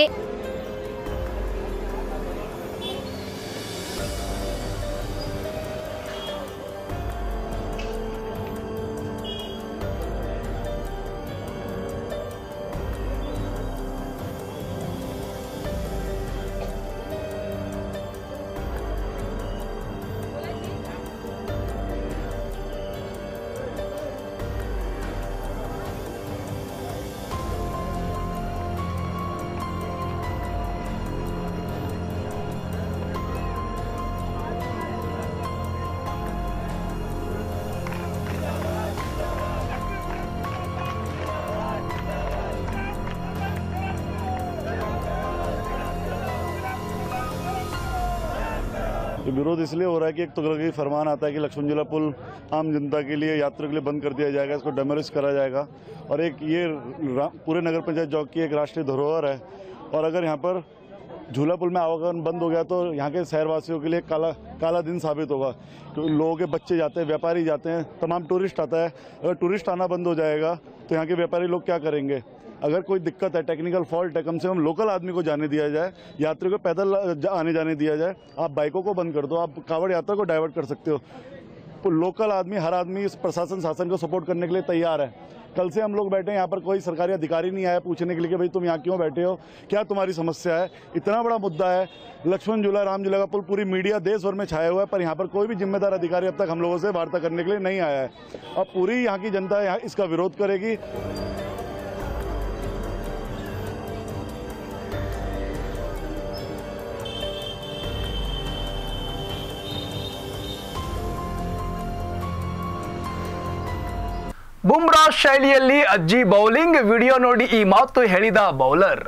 ये विरोध इसलिए हो रहा है कि एक तुगलकी फरमान आता है कि लक्ष्मण झूला पुल आम जनता के लिए यात्रियों के लिए बंद कर दिया जाएगा इसको डेमोलिश करा जाएगा और एक ये रा- पूरे नगर पंचायत चौक की एक राष्ट्रीय धरोहर है और अगर यहाँ पर झूला पुल में आवागमन बंद हो गया तो यहाँ के शहरवासियों के लिए काला काला दिन साबित होगा क्योंकि लोगों के बच्चे जाते हैं व्यापारी जाते हैं तमाम टूरिस्ट आता है अगर टूरिस्ट आना बंद हो जाएगा तो यहाँ के व्यापारी लोग क्या करेंगे अगर कोई दिक्कत है टेक्निकल फॉल्ट है कम से कम लोकल आदमी को जाने दिया जाए यात्रियों को पैदल जा- आने जाने दिया जाए आप बाइकों को बंद कर दो आप कावड़ यात्रा को डाइवर्ट कर सकते हो तो लोकल आदमी हर आदमी इस प्रशासन शासन को सपोर्ट करने के लिए तैयार है कल से हम लोग बैठे हैं यहाँ पर कोई सरकारी अधिकारी नहीं आया पूछने के लिए कि भाई तुम यहाँ क्यों बैठे हो क्या तुम्हारी समस्या है इतना बड़ा मुद्दा है लक्ष्मण झूला राम झूला का पुल पूरी मीडिया देश भर में छाया हुआ है पर यहाँ पर कोई भी जिम्मेदार अधिकारी अब तक हम लोगों से वार्ता करने के लिए नहीं आया है अब पूरी यहाँ की जनता यहाँ इसका विरोध करेगी ಬುಮ್ರಾ ಶೈಲಿಯಲ್ಲಿ ಅಜ್ಜಿ ಬೌಲಿಂಗ್ ವಿಡಿಯೋ ನೋಡಿ ಈ ಮಾತು ಹೇಳಿದ bowler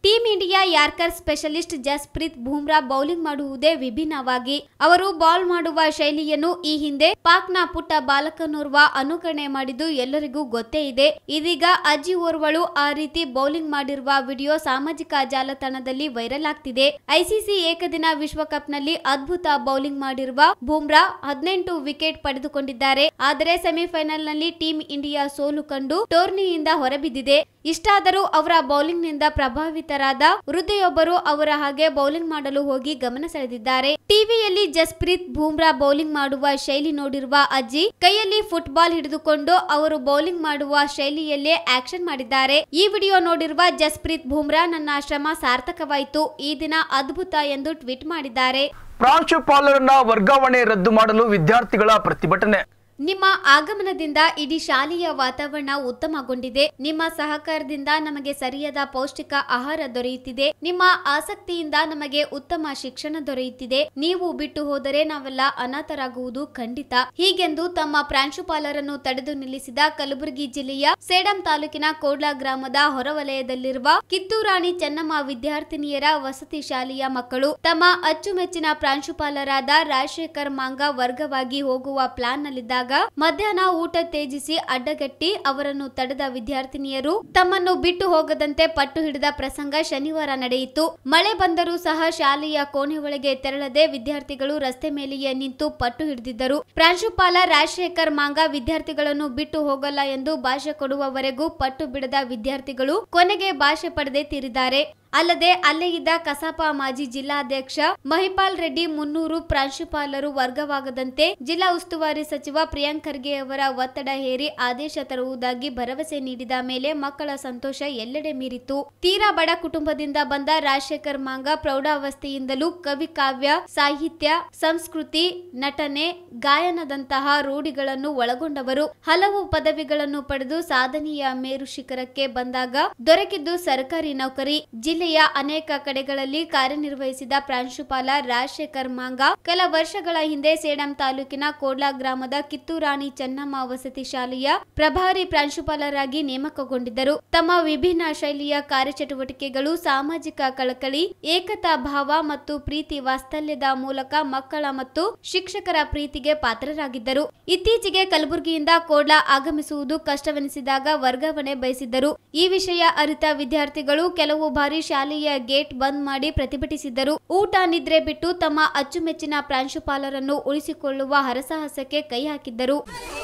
team India yorker specialist Jasprit Bumrah bowling ಮಾಡುವುದೇ ವಿಭಿನ್ನವಾಗಿ ಅವರು ಬಾಲ್ ಮಾಡುವ ಶೈಲಿಯನ್ನು ಈ ಹಿಂದೆ ಪಾಕ್ನ ಪುಟ್ಟ ಬಾಲಕನೋರ್ವ ಅನುಕರಣೆ ಮಾಡಿದ್ದು ಎಲ್ಲರಿಗೂ ಗೊತ್ತೇ ಇದೆ ಇದೀಗ ಅಜ್ಜಿ ಓರ್ವಳು ಆ ರೀತಿ ಬೌಲಿಂಗ್ ಮಾಡಿರುವ ವಿಡಿಯೋ ಸಾಮಾಜಿಕ ಜಾಲತಾಣದಲ್ಲಿ ವೈರಲ್ ಆಗ್ತಿದೆ ಐಸಿಸಿ ಏಕದಿನ ವಿಶ್ವಕಪ್ನಲ್ಲಿ ಅದ್ಭುತ ಬೌಲಿಂಗ್ ಮಾಡಿರುವ ಬೂಮ್ರಾ ಹದಿನೆಂಟು ವಿಕೆಟ್ ಪಡೆದುಕೊಂಡಿದ್ದಾರೆ ಆದರೆ ಸೆಮಿಫೈನಲ್ನಲ್ಲಿ ಟೀಂ ಇಂಡಿಯಾ ಸೋಲು ಕಂಡು ಟೂರ್ನಿಯಿಂದ ಹೊರಬಿದ್ದಿದೆ ಇಷ್ಟಾದರೂ ಅವರ ಬೌಲಿಂಗ್ನಿಂದ ಪ್ರಭಾವಿತರಾದ ವೃದ್ಧೆಯೊಬ್ಬರು ಅವರ ಹಾಗೆ ಬೌಲಿಂಗ್ ಮಾಡಲು ಹೋಗಿ ಗಮನ ಸೆಳೆದಿದ್ದಾರೆ ಟಿವಿಯಲ್ಲಿ ಜಸ್ಪ್ರೀತ್ ಬೂಮ್ರಾ ಬೌಲಿಂಗ್ ಮಾಡುವ ಶೈಲಿ ನೋಡಿರುವ ಅಜ್ಜಿ ಕೈಯಲ್ಲಿ ಫುಟ್ಬಾಲ್ ಹಿಡಿದುಕೊಂಡು ಅವರು ಬೌಲಿಂಗ್ ಮಾಡುವ ಶೈಲಿಯಲ್ಲೇ ಆಕ್ಷನ್ ಮಾಡಿದ್ದಾರೆ ಈ ವಿಡಿಯೋ ನೋಡಿರುವ ಜಸ್ಪ್ರೀತ್ ಬೂಮ್ರಾ ನನ್ನ ಶ್ರಮ ಸಾರ್ಥಕವಾಯಿತು ಈ ದಿನ ಅದ್ಭುತ ಎಂದು ಟ್ವೀಟ್ ಮಾಡಿದ್ದಾರೆ ಪ್ರಾಂಶುಪಾಲರನ್ನ ವರ್ಗಾವಣೆ ರದ್ದು ಮಾಡಲು ವಿದ್ಯಾರ್ಥಿಗಳ ಪ್ರತಿಭಟನೆ ನಿಮ್ಮ ಆಗಮನದಿಂದ ಇಡೀ ಶಾಲೆಯ ವಾತಾವರಣ ಉತ್ತಮಗೊಂಡಿದೆ ನಿಮ್ಮ ಸಹಕಾರದಿಂದ ನಮಗೆ ಸರಿಯಾದ ಪೌಷ್ಟಿಕ ಆಹಾರ ದೊರೆಯುತ್ತಿದೆ ನಿಮ್ಮ ಆಸಕ್ತಿಯಿಂದ ನಮಗೆ ಉತ್ತಮ ಶಿಕ್ಷಣ ದೊರೆಯುತ್ತಿದೆ ನೀವು ಬಿಟ್ಟು ಹೋದರೆ ನಾವೆಲ್ಲ ಅನಾಥರಾಗುವುದು ಖಂಡಿತ ಹೀಗೆಂದು ತಮ್ಮ ಪ್ರಾಂಶುಪಾಲರನ್ನು ತಡೆದು ನಿಲ್ಲಿಸಿದ ಕಲಬುರಗಿ ಜಿಲ್ಲೆಯ ಸೇಡಂ ತಾಲೂಕಿನ ಕೋಡ್ಲಾ ಗ್ರಾಮದ ಹೊರವಲಯದಲ್ಲಿರುವ ಕಿತ್ತೂರಾಣಿ ಚೆನ್ನಮ್ಮ ವಿದ್ಯಾರ್ಥಿನಿಯರ ವಸತಿ ಶಾಲೆಯ ಮಕ್ಕಳು ತಮ್ಮ ಅಚ್ಚುಮೆಚ್ಚಿನ ಪ್ರಾಂಶುಪಾಲರಾದ ರಾಜಶೇಖರ್ ಮಾಂಗ ವರ್ಗವಾಗಿ ಹೋಗುವ ಪ್ಲಾನ್ನಲ್ಲಿದ್ದಾಗ ಮಧ್ಯಾಹ್ನ ಊಟ ತ್ಯಜಿಸಿ ಅಡ್ಡಗಟ್ಟಿ ಅವರನ್ನು ತಡೆದ ವಿದ್ಯಾರ್ಥಿನಿಯರು ತಮ್ಮನ್ನು ಬಿಟ್ಟು ಹೋಗದಂತೆ ಪಟ್ಟು ಹಿಡಿದ ಪ್ರಸಂಗ ಶನಿವಾರ ನಡೆಯಿತು ಮಳೆ ಬಂದರೂ ಸಹ ಶಾಲೆಯ ಕೋಣೆ ಒಳಗೆ ತೆರಳದೆ ವಿದ್ಯಾರ್ಥಿಗಳು ರಸ್ತೆ ಮೇಲೆಯೇ ನಿಂತು ಪಟ್ಟು ಹಿಡಿದಿದ್ದರು ಪ್ರಾಂಶುಪಾಲ ರಾಜಶೇಖರ್ ಮಾಂಗ ವಿದ್ಯಾರ್ಥಿಗಳನ್ನು ಬಿಟ್ಟು ಹೋಗಲ್ಲ ಎಂದು ಭಾಷೆ ಕೊಡುವವರೆಗೂ ಪಟ್ಟು ಬಿಡದ ವಿದ್ಯಾರ್ಥಿಗಳು ಕೊನೆಗೆ ಭಾಷೆ ಪಡೆದೇ ತೀರಿದ್ದಾರೆ ಅಲ್ಲದೆ ಅಲ್ಲೇ ಇದ್ದ ಕಸಾಪ ಮಾಜಿ ಜಿಲ್ಲಾಧ್ಯಕ್ಷ ಮಹಿಪಾಲ್ ರೆಡ್ಡಿ ಮುನ್ನೂರು ಪ್ರಾಂಶುಪಾಲರು ವರ್ಗವಾಗದಂತೆ ಜಿಲ್ಲಾ ಉಸ್ತುವಾರಿ ಸಚಿವ ಪ್ರಿಯಾಂಕ್ ಖರ್ಗೆ ಅವರ ಒತ್ತಡ ಹೇರಿ ಆದೇಶ ತರುವುದಾಗಿ ಭರವಸೆ ನೀಡಿದ ಮೇಲೆ ಮಕ್ಕಳ ಸಂತೋಷ ಎಲ್ಲೆಡೆ ಮೀರಿತು ತೀರಾ ಬಡ ಕುಟುಂಬದಿಂದ ಬಂದ ರಾಜಶೇಖರ್ ಮಾಂಗ ಪ್ರೌಢಾವಸ್ಥೆಯಿಂದಲೂ ಕವಿ ಕಾವ್ಯ ಸಾಹಿತ್ಯ ಸಂಸ್ಕೃತಿ ನಟನೆ ಗಾಯನದಂತಹ ರೂಢಿಗಳನ್ನು ಒಳಗೊಂಡವರು ಹಲವು ಪದವಿಗಳನ್ನು ಪಡೆದು ಸಾಧನೆಯ ಮೇರು ಶಿಖರಕ್ಕೆ ಬಂದಾಗ ದೊರಕಿದ್ದು ಸರ್ಕಾರಿ ನೌಕರಿ ಜಿಲ್ಲೆಯ ಅನೇಕ ಕಡೆಗಳಲ್ಲಿ ಕಾರ್ಯನಿರ್ವಹಿಸಿದ ಪ್ರಾಂಶುಪಾಲ ರಾಜಶೇಖರ್ ಮಾಂಗ ಕೆಲ ವರ್ಷಗಳ ಹಿಂದೆ ಸೇಡಂ ತಾಲೂಕಿನ ಕೋಡ್ಲಾ ಗ್ರಾಮದ ಕಿತ್ತೂರಾಣಿ ಚೆನ್ನಮ್ಮ ವಸತಿ ಶಾಲೆಯ ಪ್ರಭಾರಿ ಪ್ರಾಂಶುಪಾಲರಾಗಿ ನೇಮಕಗೊಂಡಿದ್ದರು ತಮ್ಮ ವಿಭಿನ್ನ ಶೈಲಿಯ ಕಾರ್ಯಚಟುವಟಿಕೆಗಳು ಸಾಮಾಜಿಕ ಕಳಕಳಿ ಏಕತಾ ಭಾವ ಮತ್ತು ಪ್ರೀತಿ ವಾತ್ಸಲ್ಯದ ಮೂಲಕ ಮಕ್ಕಳ ಮತ್ತು ಶಿಕ್ಷಕರ ಪ್ರೀತಿಗೆ ಪಾತ್ರರಾಗಿದ್ದರು ಇತ್ತೀಚೆಗೆ ಕಲಬುರಗಿಯಿಂದ ಕೋಡ್ಲಾ ಆಗಮಿಸುವುದು ಕಷ್ಟವೆನಿಸಿದಾಗ ವರ್ಗಾವಣೆ ಬಯಸಿದ್ದರು ಈ ವಿಷಯ ಅರಿತ ವಿದ್ಯಾರ್ಥಿಗಳು ಕೆಲವು ಬಾರಿ ಶಾಲೆಯ ಗೇಟ್ ಬಂದ್ ಮಾಡಿ ಪ್ರತಿಭಟಿಸಿದ್ದರು ಊಟ ನಿದ್ರೆ ಬಿಟ್ಟು ತಮ್ಮ ಅಚ್ಚುಮೆಚ್ಚಿನ ಪ್ರಾಂಶುಪಾಲರನ್ನು ಉಳಿಸಿಕೊಳ್ಳುವ ಹರಸಾಹಸಕ್ಕೆ ಕೈ ಹಾಕಿದ್ದರು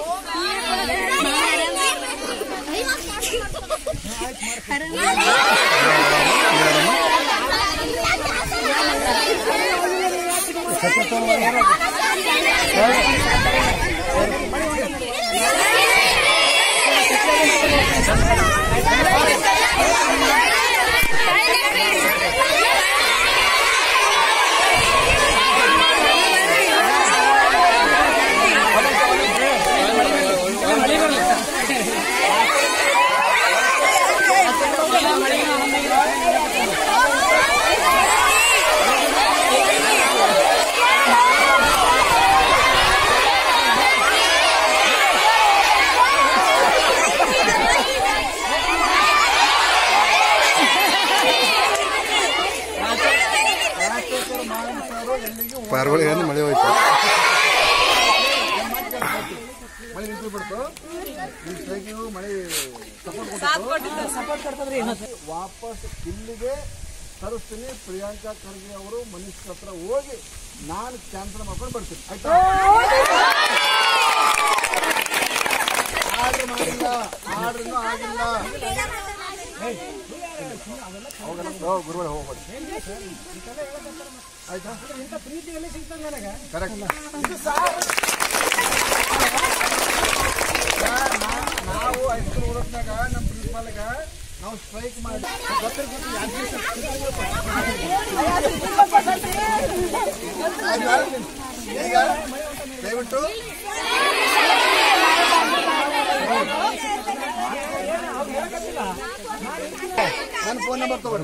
ಪಾರ್ವಳಿ ಮಳೆ ಹೋಯ್ತು ಮಳೆ ನಿಂತು ಬಿಡ್ತು ಈ ಸ್ಟ್ರೈಕಿಗೂ ಮಳೆ ಸಪೋರ್ಟ್ ಸಪೋರ್ಟ್ ಕೊಡ್ತದ್ರಿ ವಾಪಸ್ ಇಲ್ಲಿಗೆ ತರಿಸ್ತೀನಿ ಪ್ರಿಯಾಂಕಾ ಖರ್ಗೆ ಅವರು ಮನೀಶ್ ಹತ್ರ ಹೋಗಿ ನಾನು ಕ್ಯಾನ್ಸಲ್ ಮಾಡ್ಕೊಂಡು ಬರ್ತೀನಿ ಆಯ್ತಾ ಆರ್ಡರ್ ಮಾಡಿಲ್ಲ ಆರ್ಡರ್ ಇನ್ನೂ ಆಗಿಲ್ಲ ಅವೆಲ್ಲ ಗುರುಗಳು ಹೋಗ್ಬೇಡಿ ಆಯ್ತಾ ಕರೆಕ್ಟ್ ನಾವು ಹೈಸ್ಕೂಲ್ ಓದೋದ್ನಾಗ ನಮ್ಮ ಪ್ರಿನ್ಸಿಪಾಲ್ಗ ನಾವು ಸ್ಟ್ರೈಕ್ ಮಾಡಿ ಈಗ ದಯವಿಟ್ಟು ನನ್ನ ಫೋನ್ ನಂಬರ್ ತಗೊಳ್ಳಿ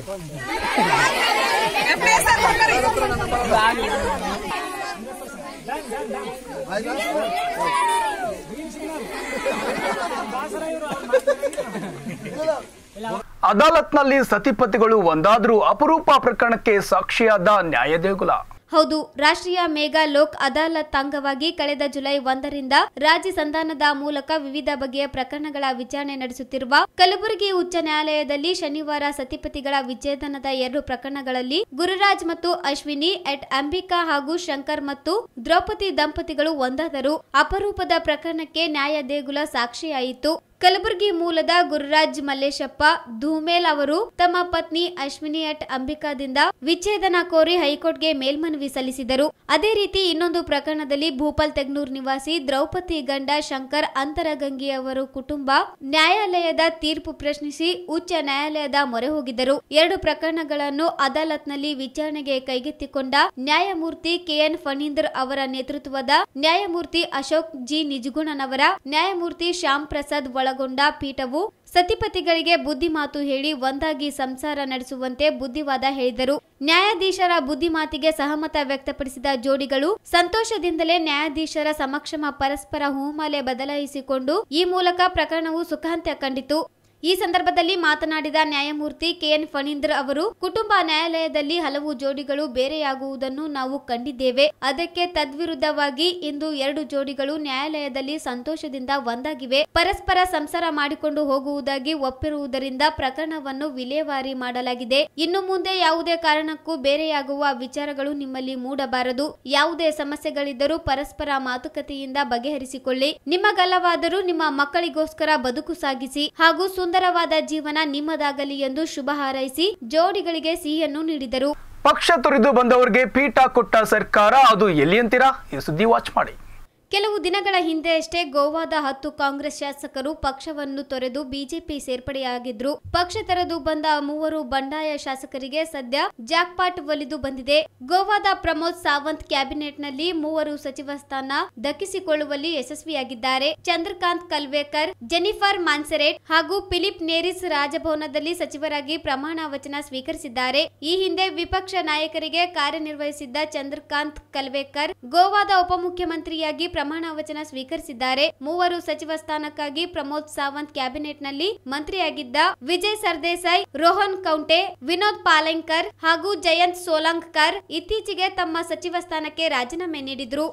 ಅದಾಲತ್ನಲ್ಲಿ ಸತಿಪತಿಗಳು ಒಂದಾದರೂ ಅಪರೂಪ ಪ್ರಕರಣಕ್ಕೆ ಸಾಕ್ಷಿಯಾದ ನ್ಯಾಯದೇಗುಲ ಹೌದು ರಾಷ್ಟ್ರೀಯ ಮೇಘಾ ಲೋಕ್ ಅದಾಲತ್ ಅಂಗವಾಗಿ ಕಳೆದ ಜುಲೈ ಒಂದರಿಂದ ರಾಜ್ಯ ಸಂಧಾನದ ಮೂಲಕ ವಿವಿಧ ಬಗೆಯ ಪ್ರಕರಣಗಳ ವಿಚಾರಣೆ ನಡೆಸುತ್ತಿರುವ ಕಲಬುರಗಿ ಉಚ್ಚ ನ್ಯಾಯಾಲಯದಲ್ಲಿ ಶನಿವಾರ ಸತಿಪತಿಗಳ ವಿಚ್ಛೇದನದ ಎರಡು ಪ್ರಕರಣಗಳಲ್ಲಿ ಗುರುರಾಜ್ ಮತ್ತು ಅಶ್ವಿನಿ ಎಟ್ ಅಂಬಿಕಾ ಹಾಗೂ ಶಂಕರ್ ಮತ್ತು ದ್ರೌಪದಿ ದಂಪತಿಗಳು ಒಂದಾದರು ಅಪರೂಪದ ಪ್ರಕರಣಕ್ಕೆ ನ್ಯಾಯ ದೇಗುಲ ಸಾಕ್ಷಿಯಾಯಿತು ಕಲಬುರಗಿ ಮೂಲದ ಗುರುರಾಜ್ ಮಲ್ಲೇಶಪ್ಪ ಧೂಮೇಲ್ ಅವರು ತಮ್ಮ ಪತ್ನಿ ಅಶ್ವಿನಿ ಅಟ್ ಅಂಬಿಕಾದಿಂದ ವಿಚ್ಛೇದನ ಕೋರಿ ಹೈಕೋರ್ಟ್ಗೆ ಮೇಲ್ಮನವಿ ಸಲ್ಲಿಸಿದರು ಅದೇ ರೀತಿ ಇನ್ನೊಂದು ಪ್ರಕರಣದಲ್ಲಿ ಭೂಪಾಲ್ ತೆಗ್ನೂರ್ ನಿವಾಸಿ ದ್ರೌಪದಿ ಗಂಡ ಶಂಕರ್ ಅಂತರಗಂಗಿ ಅವರು ಕುಟುಂಬ ನ್ಯಾಯಾಲಯದ ತೀರ್ಪು ಪ್ರಶ್ನಿಸಿ ಉಚ್ಚ ನ್ಯಾಯಾಲಯದ ಮೊರೆ ಹೋಗಿದ್ದರು ಎರಡು ಪ್ರಕರಣಗಳನ್ನು ಅದಾಲತ್ನಲ್ಲಿ ವಿಚಾರಣೆಗೆ ಕೈಗೆತ್ತಿಕೊಂಡ ನ್ಯಾಯಮೂರ್ತಿ ಕೆಎನ್ ಫಣೀಂದರ್ ಅವರ ನೇತೃತ್ವದ ನ್ಯಾಯಮೂರ್ತಿ ಅಶೋಕ್ ಜಿ ನಿಜಗುಣನವರ ನ್ಯಾಯಮೂರ್ತಿ ಶ್ಯಾಮ್ ಪ್ರಸಾದ್ ಒಳಗೊಂಡ ಪೀಠವು ಸತಿಪತಿಗಳಿಗೆ ಬುದ್ಧಿಮಾತು ಹೇಳಿ ಒಂದಾಗಿ ಸಂಸಾರ ನಡೆಸುವಂತೆ ಬುದ್ಧಿವಾದ ಹೇಳಿದರು ನ್ಯಾಯಾಧೀಶರ ಬುದ್ಧಿಮಾತಿಗೆ ಸಹಮತ ವ್ಯಕ್ತಪಡಿಸಿದ ಜೋಡಿಗಳು ಸಂತೋಷದಿಂದಲೇ ನ್ಯಾಯಾಧೀಶರ ಸಮಕ್ಷಮ ಪರಸ್ಪರ ಹೂಮಾಲೆ ಬದಲಾಯಿಸಿಕೊಂಡು ಈ ಮೂಲಕ ಪ್ರಕರಣವು ಸುಖಾಂತ್ಯ ಕಂಡಿತು ಈ ಸಂದರ್ಭದಲ್ಲಿ ಮಾತನಾಡಿದ ನ್ಯಾಯಮೂರ್ತಿ ಕೆಎನ್ ಫಣೀಂದರ್ ಅವರು ಕುಟುಂಬ ನ್ಯಾಯಾಲಯದಲ್ಲಿ ಹಲವು ಜೋಡಿಗಳು ಬೇರೆಯಾಗುವುದನ್ನು ನಾವು ಕಂಡಿದ್ದೇವೆ ಅದಕ್ಕೆ ತದ್ವಿರುದ್ಧವಾಗಿ ಇಂದು ಎರಡು ಜೋಡಿಗಳು ನ್ಯಾಯಾಲಯದಲ್ಲಿ ಸಂತೋಷದಿಂದ ಒಂದಾಗಿವೆ ಪರಸ್ಪರ ಸಂಸಾರ ಮಾಡಿಕೊಂಡು ಹೋಗುವುದಾಗಿ ಒಪ್ಪಿರುವುದರಿಂದ ಪ್ರಕರಣವನ್ನು ವಿಲೇವಾರಿ ಮಾಡಲಾಗಿದೆ ಇನ್ನು ಮುಂದೆ ಯಾವುದೇ ಕಾರಣಕ್ಕೂ ಬೇರೆಯಾಗುವ ವಿಚಾರಗಳು ನಿಮ್ಮಲ್ಲಿ ಮೂಡಬಾರದು ಯಾವುದೇ ಸಮಸ್ಯೆಗಳಿದ್ದರೂ ಪರಸ್ಪರ ಮಾತುಕತೆಯಿಂದ ಬಗೆಹರಿಸಿಕೊಳ್ಳಿ ನಿಮಗಲ್ಲವಾದರೂ ನಿಮ್ಮ ಮಕ್ಕಳಿಗೋಸ್ಕರ ಬದುಕು ಸಾಗಿಸಿ ಹಾಗೂ ಸುಂದರವಾದ ಜೀವನ ನಿಮ್ಮದಾಗಲಿ ಎಂದು ಶುಭ ಹಾರೈಸಿ ಜೋಡಿಗಳಿಗೆ ಸಿಹಿಯನ್ನು ನೀಡಿದರು ಪಕ್ಷ ತೊರೆದು ಬಂದವರಿಗೆ ಪೀಠ ಕೊಟ್ಟ ಸರ್ಕಾರ ಅದು ಎಲ್ಲಿ ಅಂತೀರಾ ಈ ಸುದ್ದಿ ವಾಚ್ ಮಾಡಿ ಕೆಲವು ದಿನಗಳ ಹಿಂದೆಯಷ್ಟೇ ಗೋವಾದ ಹತ್ತು ಕಾಂಗ್ರೆಸ್ ಶಾಸಕರು ಪಕ್ಷವನ್ನು ತೊರೆದು ಬಿಜೆಪಿ ಸೇರ್ಪಡೆಯಾಗಿದ್ರು ಪಕ್ಷ ತೊರೆದು ಬಂದ ಮೂವರು ಬಂಡಾಯ ಶಾಸಕರಿಗೆ ಸದ್ಯ ಜಾಕ್ಪಾಟ್ ಒಲಿದು ಬಂದಿದೆ ಗೋವಾದ ಪ್ರಮೋದ್ ಸಾವಂತ್ ಕ್ಯಾಬಿನೆಟ್ನಲ್ಲಿ ಮೂವರು ಸಚಿವ ಸ್ಥಾನ ದಕ್ಕಿಸಿಕೊಳ್ಳುವಲ್ಲಿ ಯಶಸ್ವಿಯಾಗಿದ್ದಾರೆ ಚಂದ್ರಕಾಂತ್ ಕಲ್ವೇಕರ್ ಜೆನಿಫರ್ ಮಾನ್ಸೆರೇಟ್ ಹಾಗೂ ಫಿಲಿಪ್ ನೇರಿಸ್ ರಾಜಭವನದಲ್ಲಿ ಸಚಿವರಾಗಿ ಪ್ರಮಾಣ ವಚನ ಸ್ವೀಕರಿಸಿದ್ದಾರೆ ಈ ಹಿಂದೆ ವಿಪಕ್ಷ ನಾಯಕರಿಗೆ ಕಾರ್ಯನಿರ್ವಹಿಸಿದ್ದ ಚಂದ್ರಕಾಂತ್ ಕಲ್ವೇಕರ್ ಗೋವಾದ ಉಪಮುಖ್ಯಮಂತ್ರಿಯಾಗಿ ಪ್ರಮಾಣ ವಚನ ಸ್ವೀಕರಿಸಿದ್ದಾರೆ ಮೂವರು ಸಚಿವ ಸ್ಥಾನಕ್ಕಾಗಿ ಪ್ರಮೋದ್ ಸಾವಂತ್ ಕ್ಯಾಬಿನೆಟ್ನಲ್ಲಿ ಮಂತ್ರಿಯಾಗಿದ್ದ ವಿಜಯ್ ಸರ್ದೇಸಾಯಿ ರೋಹನ್ ಕೌಂಟೆ ವಿನೋದ್ ಪಾಲೆಂಕರ್ ಹಾಗೂ ಜಯಂತ್ ಸೋಲಂಕರ್ ಇತ್ತೀಚೆಗೆ ತಮ್ಮ ಸಚಿವ ಸ್ಥಾನಕ್ಕೆ ರಾಜೀನಾಮೆ ನೀಡಿದ್ರು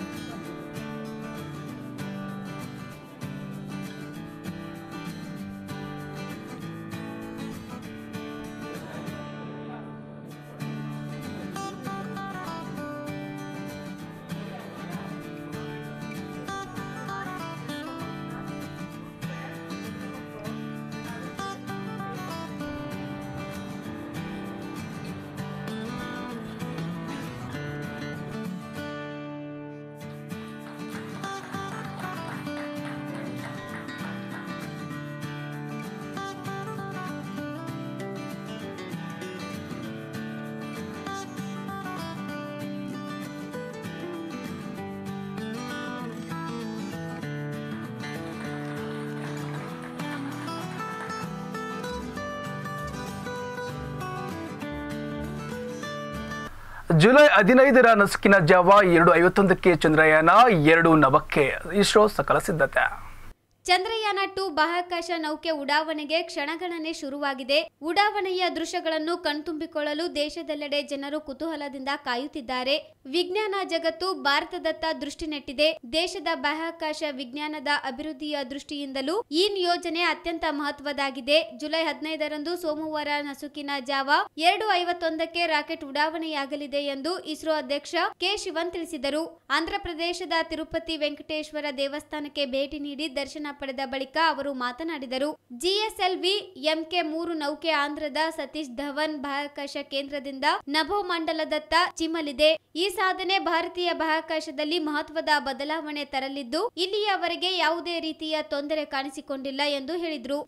ಜುಲೈ ಹದಿನೈದರ ನಸುಕಿನ ಜಾವ ಎರಡು ಐವತ್ತೊಂದಕ್ಕೆ ಚಂದ್ರಯಾನ ಎರಡು ನವಕ್ಕೆ ಇಸ್ರೋ ಸಕಲ ಸಿದ್ಧತೆ ಚಂದ್ರಯಾನ ಟು ಬಾಹ್ಯಾಕಾಶ ನೌಕೆ ಉಡಾವಣೆಗೆ ಕ್ಷಣಗಣನೆ ಶುರುವಾಗಿದೆ ಉಡಾವಣೆಯ ದೃಶ್ಯಗಳನ್ನು ಕಣ್ತುಂಬಿಕೊಳ್ಳಲು ದೇಶದೆಲ್ಲೆಡೆ ಜನರು ಕುತೂಹಲದಿಂದ ಕಾಯುತ್ತಿದ್ದಾರೆ ವಿಜ್ಞಾನ ಜಗತ್ತು ಭಾರತದತ್ತ ದೃಷ್ಟಿ ನೆಟ್ಟಿದೆ ದೇಶದ ಬಾಹ್ಯಾಕಾಶ ವಿಜ್ಞಾನದ ಅಭಿವೃದ್ಧಿಯ ದೃಷ್ಟಿಯಿಂದಲೂ ಈ ಯೋಜನೆ ಅತ್ಯಂತ ಮಹತ್ವದಾಗಿದೆ ಜುಲೈ ಹದಿನೈದರಂದು ಸೋಮವಾರ ನಸುಕಿನ ಜಾವ ಎರಡು ಐವತ್ತೊಂದಕ್ಕೆ ರಾಕೆಟ್ ಉಡಾವಣೆಯಾಗಲಿದೆ ಎಂದು ಇಸ್ರೋ ಅಧ್ಯಕ್ಷ ಕೆ ಶಿವನ್ ತಿಳಿಸಿದರು ಆಂಧ್ರಪ್ರದೇಶದ ತಿರುಪತಿ ವೆಂಕಟೇಶ್ವರ ದೇವಸ್ಥಾನಕ್ಕೆ ಭೇಟಿ ನೀಡಿ ದರ್ಶನ ಪಡೆದ ಬಳಿಕ ಅವರು ಮಾತನಾಡಿದರು ಜಿಎಸ್ಎಲ್ವಿ ಎಂಕೆ ಮೂರು ನೌಕೆ ಆಂಧ್ರದ ಸತೀಶ್ ಧವನ್ ಬಾಹ್ಯಾಕಾಶ ಕೇಂದ್ರದಿಂದ ನಭೋ ಮಂಡಲದತ್ತ ಚಿಮ್ಮಲಿದೆ ಈ ಸಾಧನೆ ಭಾರತೀಯ ಬಾಹ್ಯಾಕಾಶದಲ್ಲಿ ಮಹತ್ವದ ಬದಲಾವಣೆ ತರಲಿದ್ದು ಇಲ್ಲಿಯವರೆಗೆ ಯಾವುದೇ ರೀತಿಯ ತೊಂದರೆ ಕಾಣಿಸಿಕೊಂಡಿಲ್ಲ ಎಂದು ಹೇಳಿದರು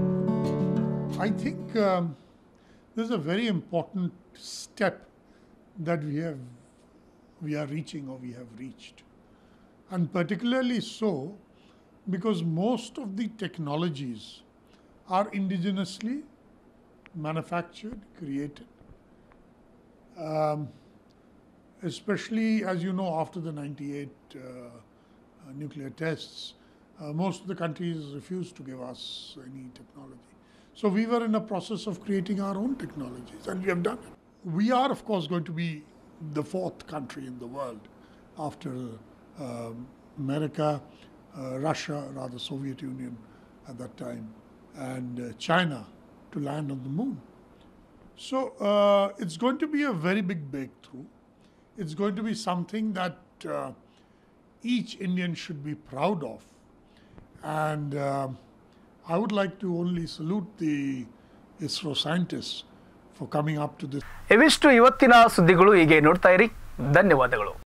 I think um, this is a very important step that we have we are reaching or we have reached. And particularly so because most of the technologies are indigenously manufactured, created. Um, especially as you know, after the 98 uh, uh, nuclear tests, uh, most of the countries refused to give us any technology. So we were in a process of creating our own technologies, and we have done it. We are, of course, going to be the fourth country in the world after um, America, uh, Russia, rather Soviet Union at that time, and uh, China to land on the moon. So uh, it's going to be a very big breakthrough. It's going to be something that uh, each Indian should be proud of. And uh, I would like to only salute the ISRO scientists for coming up to this. ಇವಿಷ್ಟು ಇವತ್ತಿನ ಸುದ್ದಿಗಳು ಹೀಗೆ ನೋಡ್ತಾ ಇರಿ ಧನ್ಯವಾದಗಳು